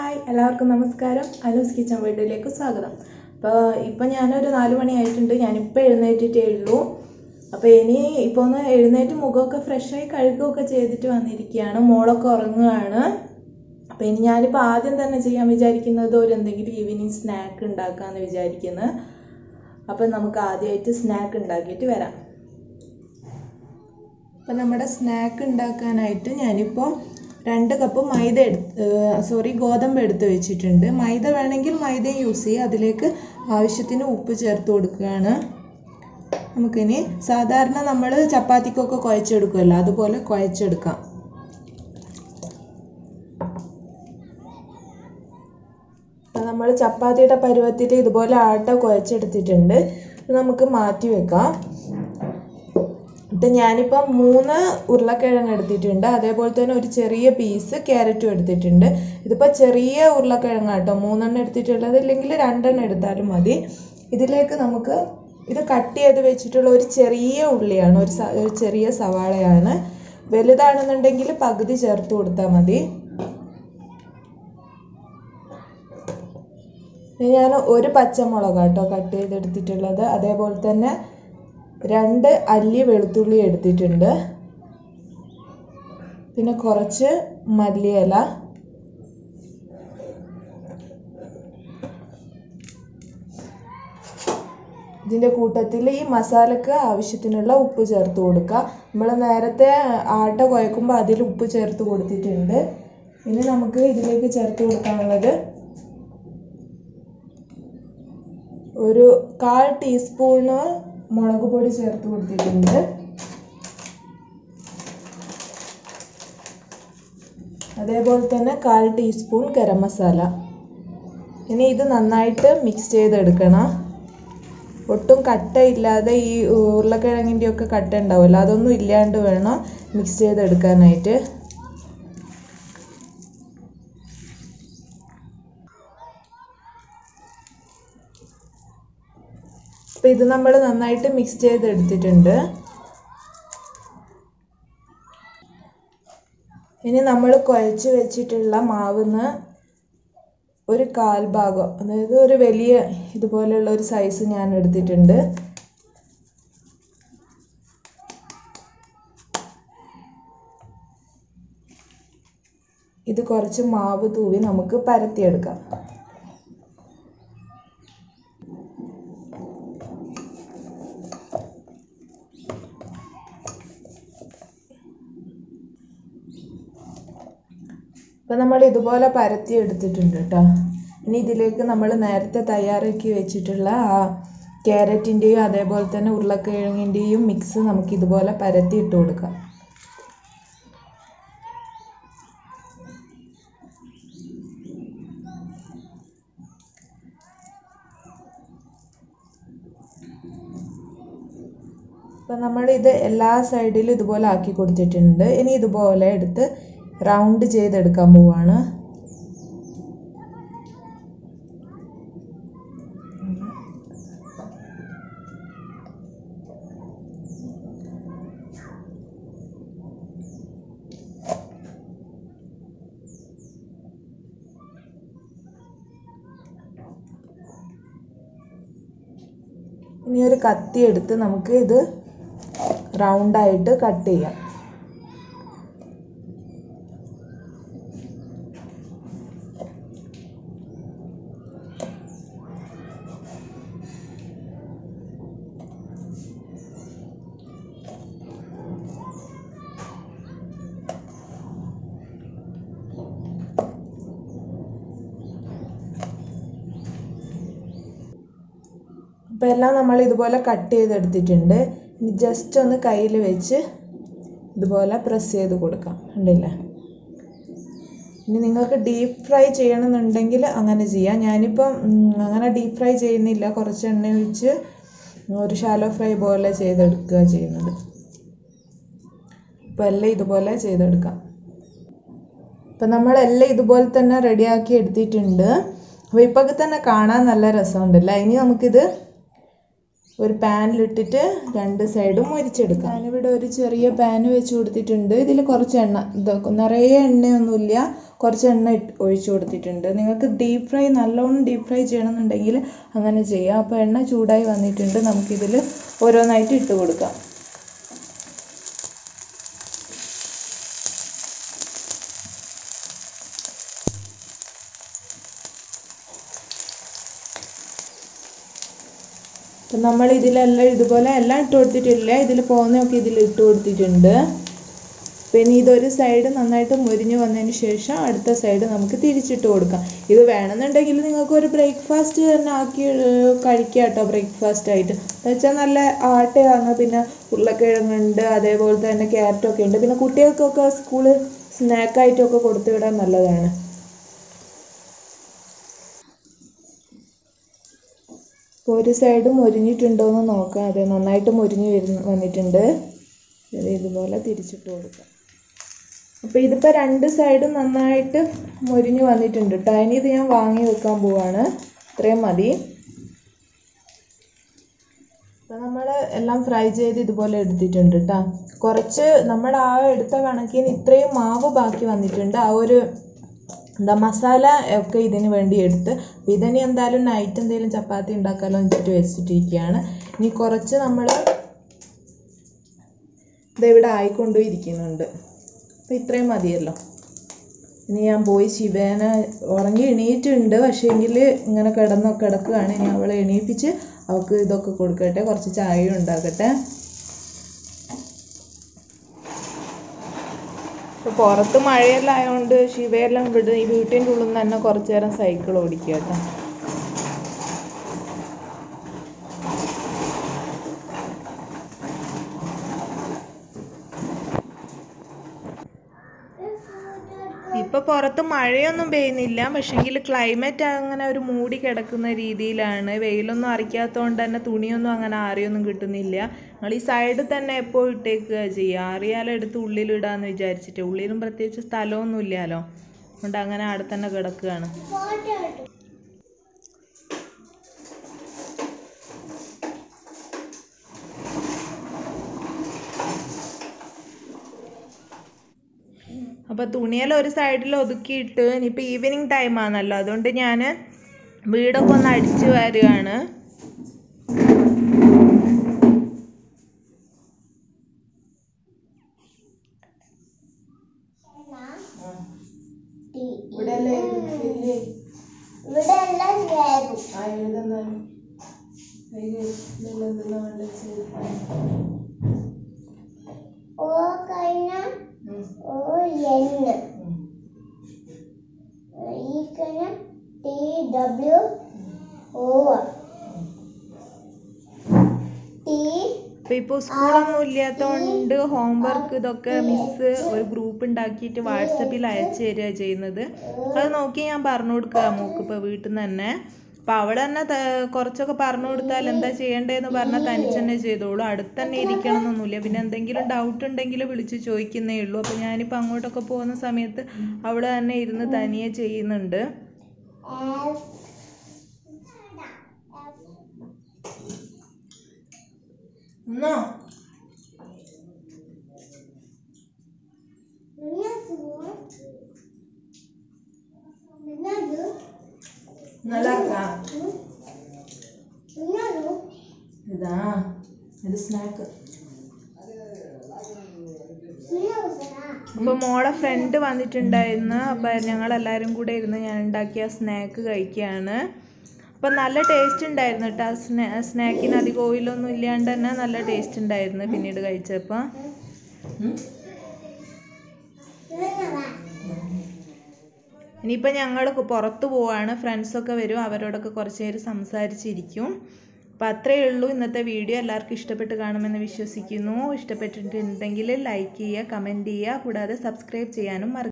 hi എല്ലാവർക്കും നമസ്കാരം അലൂസ് kitchen വീഡിയോയിലേക്ക് സ്വാഗതം അപ്പോൾ ഇപ്പം ഞാനൊരു നാല് മണി ആയിട്ടുണ്ട് ഞാനിപ്പോൾ എഴുന്നേറ്റിട്ടേ ഉള്ളൂ അപ്പോൾ ഇനി ഇപ്പോൾ ഒന്ന് എഴുന്നേറ്റ് മുഖമൊക്കെ ഫ്രഷായി കഴുകുകയൊക്കെ ചെയ്തിട്ട് വന്നിരിക്കുകയാണ് മോളൊക്കെ ഉറങ്ങുകയാണ് അപ്പോൾ ഇനി ഞാനിപ്പോൾ ആദ്യം തന്നെ ചെയ്യാൻ വിചാരിക്കുന്നത് ഒരു എന്തെങ്കിലും ഈവനിങ് സ്നാക്ക് ഉണ്ടാക്കാമെന്ന് വിചാരിക്കുന്നത് അപ്പം നമുക്ക് ആദ്യമായിട്ട് സ്നാക്ക് ഉണ്ടാക്കിയിട്ട് വരാം അപ്പം നമ്മുടെ സ്നാക്ക് ഉണ്ടാക്കാനായിട്ട് ഞാനിപ്പോൾ രണ്ട് കപ്പ് മൈദ എടുത്ത് സോറി ഗോതമ്പ് എടുത്ത് വെച്ചിട്ടുണ്ട് മൈദ വേണമെങ്കിൽ മൈദയും യൂസ് ചെയ്യുക അതിലേക്ക് ആവശ്യത്തിന് ഉപ്പ് ചേർത്ത് കൊടുക്കുകയാണ് നമുക്കിനി സാധാരണ നമ്മൾ ചപ്പാത്തിക്കൊക്കെ കുഴച്ചെടുക്കുമല്ലോ അതുപോലെ കുഴച്ചെടുക്കാം നമ്മൾ ചപ്പാത്തിയുടെ പരുവത്തിൽ ഇതുപോലെ ആട്ട കുഴച്ചെടുത്തിട്ടുണ്ട് ഇത് നമുക്ക് മാറ്റി വെക്കാം എന്നിട്ട് ഞാനിപ്പം മൂന്ന് ഉരുളക്കിഴങ്ങ് എടുത്തിട്ടുണ്ട് അതേപോലെ തന്നെ ഒരു ചെറിയ പീസ് ക്യാരറ്റും എടുത്തിട്ടുണ്ട് ഇതിപ്പോൾ ചെറിയ ഉരുളക്കിഴങ്ങ് കേട്ടോ മൂന്നെണ്ണം എടുത്തിട്ടുള്ളത് ഇല്ലെങ്കിൽ രണ്ടെണ്ണം എടുത്താലും മതി ഇതിലേക്ക് നമുക്ക് ഇത് കട്ട് ചെയ്ത് വെച്ചിട്ടുള്ള ഒരു ചെറിയ ഉള്ളിയാണ് ഒരു ഒരു ചെറിയ സവാളയാണ് വലുതാണെന്നുണ്ടെങ്കിൽ പകുതി ചേർത്ത് കൊടുത്താൽ മതി ഞാൻ ഒരു പച്ചമുളക് കേട്ടോ കട്ട് ചെയ്തെടുത്തിട്ടുള്ളത് അതേപോലെ തന്നെ രണ്ട് അല്ലി വെളുത്തുള്ളി എടുത്തിട്ടുണ്ട് പിന്നെ കുറച്ച് മല്ലിയില ഇതിൻ്റെ കൂട്ടത്തിൽ ഈ മസാലക്ക് ആവശ്യത്തിനുള്ള ഉപ്പ് ചേർത്ത് കൊടുക്കുക നമ്മൾ നേരത്തെ ആട്ട കുഴക്കുമ്പോൾ അതിൽ ഉപ്പ് ചേർത്ത് കൊടുത്തിട്ടുണ്ട് ഇനി നമുക്ക് ഇതിലേക്ക് ചേർത്ത് കൊടുക്കാനുള്ളത് ഒരു കാൽ ടീസ്പൂണ് മുളക് പൊടി ചേർത്ത് കൊടുത്തിട്ടുണ്ട് അതേപോലെ തന്നെ കാൽ ടീസ്പൂൺ ഗരം മസാല ഇനി ഇത് നന്നായിട്ട് മിക്സ് ചെയ്തെടുക്കണം ഒട്ടും കട്ടയില്ലാതെ ഈ ഉരുളക്കിഴങ്ങിൻ്റെ ഒക്കെ കട്ട ഉണ്ടാവുമല്ലോ അതൊന്നും ഇല്ലാണ്ട് വേണം മിക്സ് ചെയ്തെടുക്കാനായിട്ട് അപ്പോൾ ഇത് നമ്മൾ നന്നായിട്ട് മിക്സ് ചെയ്തെടുത്തിട്ടുണ്ട് ഇനി നമ്മൾ കുഴച്ച് വെച്ചിട്ടുള്ള മാവിന്ന് ഒരു കാൽ ഭാഗം അതായത് ഒരു വലിയ ഇതുപോലെയുള്ള ഒരു സൈസ് ഞാൻ എടുത്തിട്ടുണ്ട് ഇത് കുറച്ച് മാവ് തൂവി നമുക്ക് പരത്തിയെടുക്കാം അപ്പം നമ്മൾ ഇതുപോലെ പരത്തി എടുത്തിട്ടുണ്ട് കേട്ടോ ഇനി ഇതിലേക്ക് നമ്മൾ നേരത്തെ തയ്യാറാക്കി വെച്ചിട്ടുള്ള ആ ക്യാരറ്റിൻ്റെയും അതേപോലെ തന്നെ ഉരുളക്കിഴങ്ങിൻ്റെയും മിക്സ് നമുക്ക് ഇതുപോലെ പരത്തി ഇട്ട് കൊടുക്കാം അപ്പം നമ്മൾ ഇത് എല്ലാ സൈഡിലും ഇതുപോലെ ആക്കി കൊടുത്തിട്ടുണ്ട് ഇനി ഇതുപോലെ എടുത്ത് റൗണ്ട് ചെയ്തെടുക്കാൻ പോവാണ് ഇനി ഒരു കത്തി എടുത്ത് നമുക്ക് ഇത് റൗണ്ടായിട്ട് കട്ട് ചെയ്യാം അപ്പോൾ എല്ലാം നമ്മൾ ഇതുപോലെ കട്ട് ചെയ്തെടുത്തിട്ടുണ്ട് ഇനി ജസ്റ്റ് ഒന്ന് കയ്യിൽ വെച്ച് ഇതുപോലെ പ്രസ് ചെയ്ത് കൊടുക്കാം ഉണ്ടല്ലേ ഇനി നിങ്ങൾക്ക് ഡീപ്പ് ഫ്രൈ ചെയ്യണമെന്നുണ്ടെങ്കിൽ അങ്ങനെ ചെയ്യാം ഞാനിപ്പം അങ്ങനെ ഡീപ്പ് ഫ്രൈ ചെയ്യുന്നില്ല കുറച്ച് എണ്ണ ഒഴിച്ച് ഒരു ഷാലോ ഫ്രൈ പോലെ ചെയ്തെടുക്കുക ചെയ്യുന്നത് അപ്പോൾ എല്ലാം ഇതുപോലെ ചെയ്തെടുക്കാം അപ്പം നമ്മളെല്ലാം ഇതുപോലെ തന്നെ റെഡിയാക്കി എടുത്തിട്ടുണ്ട് അപ്പോൾ ഇപ്പോൾ തന്നെ കാണാൻ നല്ല രസമുണ്ടല്ലേ ഇനി നമുക്കിത് ഒരു പാനിലിട്ടിട്ട് രണ്ട് സൈഡും മൊരിച്ചെടുക്കാം ഞാനിവിടെ ഒരു ചെറിയ പാൻ വെച്ച് കൊടുത്തിട്ടുണ്ട് ഇതിൽ കുറച്ച് എണ്ണ ഇത് നിറയെ എണ്ണയൊന്നുമില്ല കുറച്ച് എണ്ണ ഇട്ട് ഒഴിച്ചു കൊടുത്തിട്ടുണ്ട് നിങ്ങൾക്ക് ഡീപ്പ് ഫ്രൈ നല്ലോണം ഡീപ്പ് ഫ്രൈ ചെയ്യണമെന്നുണ്ടെങ്കിൽ അങ്ങനെ ചെയ്യാം അപ്പോൾ എണ്ണ ചൂടായി വന്നിട്ടുണ്ട് നമുക്കിതിൽ ഓരോന്നായിട്ട് ഇട്ട് കൊടുക്കാം അപ്പം നമ്മൾ ഇതിലെല്ലാം ഇതുപോലെ എല്ലാം ഇട്ട് കൊടുത്തിട്ടില്ല ഇതിൽ പോകുന്നതൊക്കെ ഇതിൽ ഇട്ട് കൊടുത്തിട്ടുണ്ട് പിന്നെ ഇതൊരു സൈഡ് നന്നായിട്ട് മുരിഞ്ഞ് വന്നതിന് ശേഷം അടുത്ത സൈഡ് നമുക്ക് തിരിച്ചിട്ട് കൊടുക്കാം ഇത് വേണമെന്നുണ്ടെങ്കിൽ നിങ്ങൾക്ക് ഒരു ബ്രേക്ക്ഫാസ്റ്റ് തന്നെ ആക്കി ഏർ, കഴിക്കാം കേട്ടോ ബ്രേക്ക്ഫാസ്റ്റ് ആയിട്ട് എന്ന് വെച്ചാൽ നല്ല ആട്ടയാണ് പിന്നെ ഉരുളക്കിഴങ്ങുണ്ട് അതേപോലെ തന്നെ ക്യാരറ്റൊക്കെ ഉണ്ട് പിന്നെ കുട്ടികൾക്കൊക്കെ സ്കൂള് സ്നാക്കായിട്ടൊക്കെ കൊടുത്തു വിടാൻ നല്ലതാണ് ഇപ്പോൾ ഒരു സൈഡ് മുരിഞ്ഞിട്ടുണ്ടോ എന്ന് നോക്കാം അതെ നന്നായിട്ട് മുരിഞ്ഞ് വരുന്ന വന്നിട്ടുണ്ട് ഇത് ഇതുപോലെ തിരിച്ചിട്ട് കൊടുക്കാം അപ്പോൾ ഇതിപ്പോൾ രണ്ട് സൈഡും നന്നായിട്ട് മുരിഞ്ഞ് വന്നിട്ടുണ്ട് കേട്ടോ ഇനി ഇത് ഞാൻ വാങ്ങി വെക്കാൻ പോവാണ് ഇത്രയും മതി അപ്പോൾ നമ്മൾ എല്ലാം ഫ്രൈ ചെയ്ത് ഇതുപോലെ എടുത്തിട്ടുണ്ട് കേട്ടോ കുറച്ച് നമ്മൾ ആ എടുത്ത കണക്കിന് ഇത്രയും മാവ് ബാക്കി വന്നിട്ടുണ്ട് ആ ഒരു എന്താ മസാല ഒക്കെ ഇതിന് വേണ്ടി എടുത്ത് അപ്പോൾ ഇതിനി എന്തായാലും നൈറ്റ് എന്തെങ്കിലും ചപ്പാത്തി ഉണ്ടാക്കാമല്ലോ എന്ന് വെച്ചിട്ട് വെച്ചിട്ടിരിക്കുകയാണ് ഇനി കുറച്ച് നമ്മൾ ഇതിവിടെ ആയിക്കൊണ്ടും ഇരിക്കുന്നുണ്ട് അപ്പോൾ ഇത്രയും മതിയല്ലോ ഇനി ഞാൻ പോയി ശിവേനെ ഉറങ്ങി എണീറ്റുണ്ട് പക്ഷേ എങ്കിൽ ഇങ്ങനെ കിടന്നോ കിടക്കുകയാണ് ഇനി അവളെ എണീപ്പിച്ച് അവൾക്ക് ഇതൊക്കെ കൊടുക്കട്ടെ കുറച്ച് ചായയും ഉണ്ടാക്കട്ടെ ഇപ്പോൾ പുറത്ത് മഴയെല്ലാം ആയതുകൊണ്ട് ശിവയെല്ലാം ഇവിടെ ഈ വീട്ടിൻ്റെ ഉള്ളിൽ നിന്ന് തന്നെ കുറച്ച് നേരം സൈക്കിൾ ഓടിക്കുക കേട്ടോ ഇപ്പൊ പുറത്ത് മഴയൊന്നും പെയ്യുന്നില്ല പക്ഷെങ്കിൽ ക്ലൈമറ്റ് അങ്ങനെ ഒരു മൂടി കിടക്കുന്ന രീതിയിലാണ് വെയിലൊന്നും അറിക്കാത്തതുകൊണ്ട് തന്നെ തുണിയൊന്നും അങ്ങനെ ആറിയൊന്നും കിട്ടുന്നില്ല നമ്മൾ ഈ സൈഡിൽ തന്നെ എപ്പോൾ ഇട്ടേക്കുക ചെയ്യുക ആറിയാലും എടുത്ത് ഉള്ളിലിടാന്ന് വിചാരിച്ചിട്ട് ഉള്ളിലും പ്രത്യേകിച്ച് സ്ഥലമൊന്നും ഇല്ലല്ലോ അതുകൊണ്ട് അങ്ങനെ അവിടെ തന്നെ കിടക്കുകയാണ് അപ്പോൾ തുണിയെല്ലാം ഒരു സൈഡിൽ ഒതുക്കിയിട്ട് ഇനിയിപ്പോൾ ഈവനിങ് ടൈം ആണല്ലോ അതുകൊണ്ട് ഞാൻ വീടൊക്കെ ഒന്ന് അടിച്ചു വരികയാണ് ഇവിടെ എല്ലാം വേഗം ഓ കഴിഞ്ഞ ഓ എൻ ഈ കഴിഞ്ഞ ടി ഡബ്ല്യു ഓ ടി അപ്പോൾ ഇപ്പോൾ സ്കൂളൊന്നും ഇല്ലാത്തതുകൊണ്ട് ഹോംവർക്ക് ഇതൊക്കെ മിസ്സ് ഒരു ഗ്രൂപ്പ് ഉണ്ടാക്കിയിട്ട് വാട്സപ്പിൽ അയച്ചു തരിക ചെയ്യുന്നത് അത് നോക്കി ഞാൻ പറഞ്ഞു കൊടുക്കുക മോക്ക് ഇപ്പോൾ വീട്ടിൽ നിന്ന് തന്നെ അപ്പോൾ അവൾ തന്നെ ത- കുറച്ചൊക്കെ പറഞ്ഞു കൊടുത്താൽ എന്താ ചെയ്യേണ്ടതെന്ന് പറഞ്ഞാൽ തനിച്ച് തന്നെ ചെയ്തോളൂ അടുത്ത് തന്നെ ഇരിക്കണം എന്നൊന്നുമില്ല പിന്നെ എന്തെങ്കിലും ഡൗട്ട് ഉണ്ടെങ്കിൽ വിളിച്ച് ചോദിക്കുന്നേ ഉള്ളൂ അപ്പോൾ ഞാനിപ്പോൾ അങ്ങോട്ടൊക്കെ പോകുന്ന സമയത്ത് അവൾ തന്നെ ഇരുന്ന് തനിയെ ചെയ്യുന്നുണ്ട് എഫ് എന്നോ நல்லா இருக்கா ഇതാ ഇത് സ്നാക്ക് അപ്പോൾ മോളെ ഫ്രണ്ട് വന്നിട്ടുണ്ടായിരുന്നു അപ്പോൾ ഞങ്ങളെല്ലാവരും കൂടെ ഇരുന്ന് ഞാൻ ഉണ്ടാക്കിയ സ്നാക്ക് കഴിക്കുകയാണ് അപ്പോൾ നല്ല ടേസ്റ്റ് ഉണ്ടായിരുന്നു കേട്ടോ ആ സ്നാ സ്നാക്കിന് അധികം ഓയിലൊന്നും ഇല്ലാണ്ട് തന്നെ നല്ല ടേസ്റ്റ് ഉണ്ടായിരുന്നു പിന്നീട് കഴിച്ചപ്പോൾ ഇനിയിപ്പോൾ ഞങ്ങൾ പുറത്ത് പോവാണ് ഫ്രണ്ട്സൊക്കെ വരും അവരോടൊക്കെ കുറച്ച് നേരം സംസാരിച്ചിരിക്കും അപ്പോൾ അത്രയേ ഉള്ളൂ ഇന്നത്തെ വീഡിയോ എല്ലാവർക്കും ഇഷ്ടപ്പെട്ട് കാണുമെന്ന് വിശ്വസിക്കുന്നു ഇഷ്ടപ്പെട്ടിട്ടുണ്ടെങ്കിൽ ലൈക്ക് ചെയ്യുക കമൻറ്റ് ചെയ്യുക കൂടാതെ സബ്സ്ക്രൈബ് ചെയ്യാനും മറ